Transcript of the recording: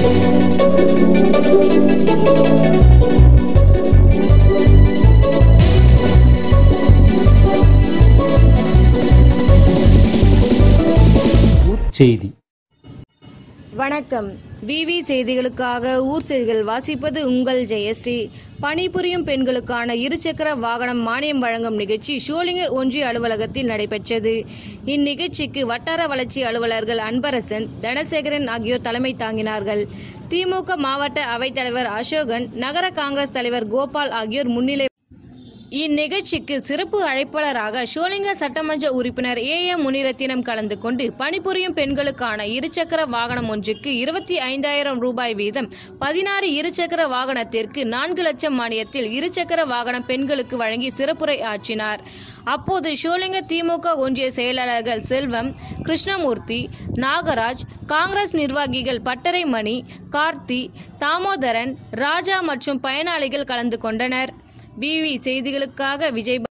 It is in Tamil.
செய்தி வணக்கம் விவி செய்திகளுக்காக ஊர் செய்திகள் வாசிப்பது உங்கள் ஜெயஸ்ரீ பணிபுரியும் பெண்களுக்கான இருசக்கர வாகனம் மானியம் வழங்கும் நிகழ்ச்சி ஷோலிங்கர் ஒன்றிய அலுவலகத்தில் நடைபெற்றது இந்நிகழ்ச்சிக்கு வட்டார வளர்ச்சி அலுவலர்கள் அன்பரசன் தனசேகரன் ஆகியோர் தலைமை தாங்கினார்கள் திமுக மாவட்ட அவைத்தலைவர் அசோகன் நகர காங்கிரஸ் தலைவர் கோபால் ஆகியோர் முன்னிலை இந்நிகழ்ச்சிக்கு சிறப்பு அழைப்பாளராக ஷோலிங்க சட்டமன்ற உறுப்பினர் ஏ எம் முனிரத்தினம் கலந்து கொண்டு பணிபுரியும் பெண்களுக்கான இருசக்கர வாகனம் ஒன்றுக்கு இருபத்தி ஐந்தாயிரம் ரூபாய் வீதம் பதினாறு இருசக்கர வாகனத்திற்கு நான்கு லட்சம் மானியத்தில் இருசக்கர வாகனம் பெண்களுக்கு வழங்கி சிறப்புரை ஆற்றினார் அப்போது ஷோலிங்க திமுக ஒன்றிய செயலாளர்கள் செல்வம் கிருஷ்ணமூர்த்தி நாகராஜ் காங்கிரஸ் நிர்வாகிகள் பட்டறை மணி கார்த்தி தாமோதரன் ராஜா மற்றும் பயனாளிகள் கலந்து கொண்டனர் பிவி செய்திகளுக்காக விஜய்